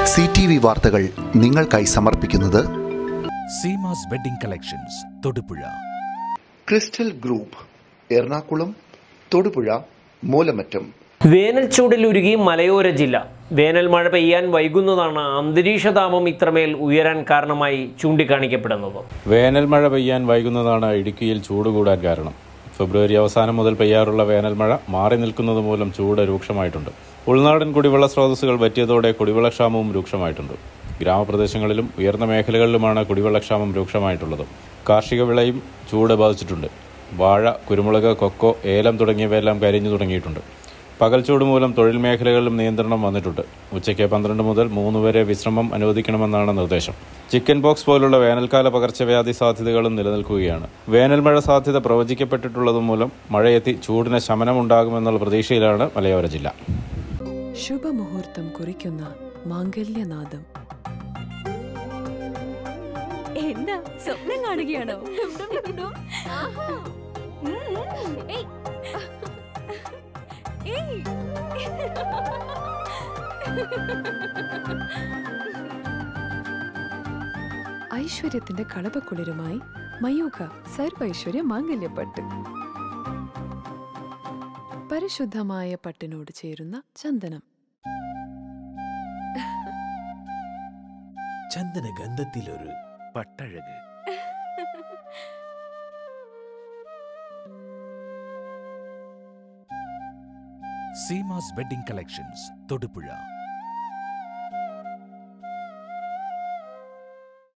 C T V വാർത്തകൾ നിങ്ങൾക്കായി സമർപ്പിക്കുന്നത് Seemas wedding collections Thodupuzha crystal group Ernakulam Thodupuzha Moolamattom വേനൽ ചൂടിലുരുകി മലയോര ജില്ല വേനൽ മഴ പെയ്യാൻ വൈകുന്നതാണ് അന്തരീക്ഷതാപം ഇത്രമേൽ ഉയരാൻ കാരണമായി ചൂണ്ടിക്കാണിക്കപ്പെടുന്നത് വേനൽ മഴ പെയ്യാൻ വൈകുന്നതാണ് ഇടുക്കിയിൽ ചൂട് കൂടാൻ കാരണം ഫെബ്രുവരി അവസാനം മുതൽ പെയ്യാറുള്ള വേനൽ മഴ മാറി നിൽക്കുന്നത് മൂലം ചൂട് രൂക്ഷമായിട്ടുണ്ട് ഉൾനാടൻ കുടിവെള്ള സ്രോതസ്സുകൾ വറ്റിയതോടെ കുടിവെള്ളക്ഷാമവും രൂക്ഷമായിട്ടുണ്ട് ഗ്രാമപ്രദേശങ്ങളിലും ഉയർന്ന മേഖലകളിലുമാണ് കുടിവെള്ളക്ഷാമം രൂക്ഷമായിട്ടുള്ളത് കാർഷിക വിളയും ചൂട് ബാധിച്ചിട്ടുണ്ട് വാഴ കുരുമുളക് കൊക്കോ ഏലം തുടങ്ങിയവയെല്ലാം കരിഞ്ഞു തുടങ്ങിയിട്ടുണ്ട് പകൽ ചൂട് മൂലം തൊഴിൽ മേഖലകളിലും നിയന്ത്രണം വന്നിട്ടുണ്ട് ഉച്ചയ്ക്ക് പന്ത്രണ്ട് മുതൽ മൂന്ന് വരെ വിശ്രമം അനുവദിക്കണമെന്നാണ് നിർദ്ദേശം ചിക്കൻ പോക്സ് പോലുള്ള വേനൽക്കാല പകർച്ചവ്യാധി സാധ്യതകളും നിലനിൽക്കുകയാണ് വേനൽ മഴ സാധ്യത പ്രവചിക്കപ്പെട്ടിട്ടുള്ളത് മൂലം മഴയെത്തി ചൂടിന് ശമനമുണ്ടാകുമെന്നുള്ള പ്രതീക്ഷയിലാണ് മലയോര ജില്ല ശുഭമുഹൂർത്തം കുറിക്കുന്ന മാംഗല്യനാദം എന്താ സ്വപ്നം കാണുകയാണോ ഉം. ഏയ്. ഏയ്. ഐശ്വര്യത്തിന്റെ കളപക്കുളിരുമായി മയൂഖ സർവൈശ്വര്യ മാംഗല്യപ്പട്ട് പരിശുദ്ധമായ പട്ടിനോട് ചേരുന്ന ചന്ദനം ചന്ദന ഗന്ധത്തിലൊരു പട്ടഴക് സീമാസ് വെഡിംഗ് കളക്ഷൻസ് തൊടുപുഴ